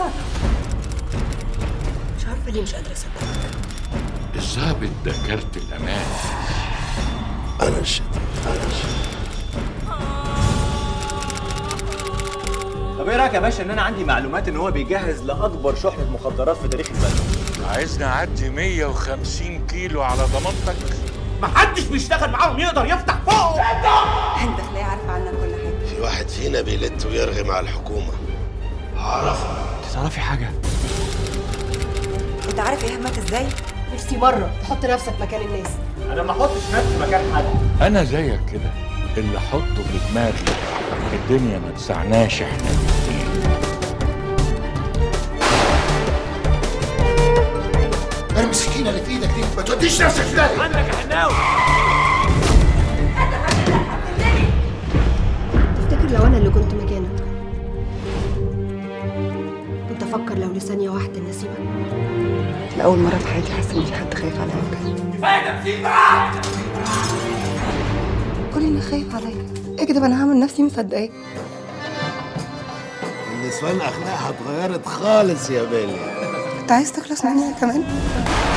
بتهزر مش عارفه ليه مش قادره اصدقك الظابط ده كارت الامان انا الشديد انا الشديد طب ايه رايك يا باشا ان انا عندي معلومات ان هو بيجهز لاكبر شحنه مخدرات في تاريخ البلد عايزني اعدي 150 كيلو على ضمانتك محدش بيشتغل معاهم يقدر يفتح فوق انت تلاقي عارفه عنك كل حاجه في واحد فينا بيلت ويرغي مع الحكومه هعرفه تعرفي حاجه انت عارف ايه همك ازاي نفسي مرة تحط نفسك مكان الناس انا ما احطش نفسي مكان حد انا زيك كده اللي احطه في دماغي الدنيا ما تسعناش احنا الاتنين ارمي السكينه اللي في ايدك دي ما توديش نفسك في داهيه عندك يا حناوي تفتكر لو أنا اللي كنت مكانك كنت أفكر لو لثانية واحدة إن أسيبك لاول مره في حياتي حاسه ان في حد خايف عليا بجد كل اللي خايف عليا اكدب انا هعمل نفسي مصدقاه النسوان اخلاقها اتغيرت خالص يا بيلي انت عايز تخلص مني أنا كمان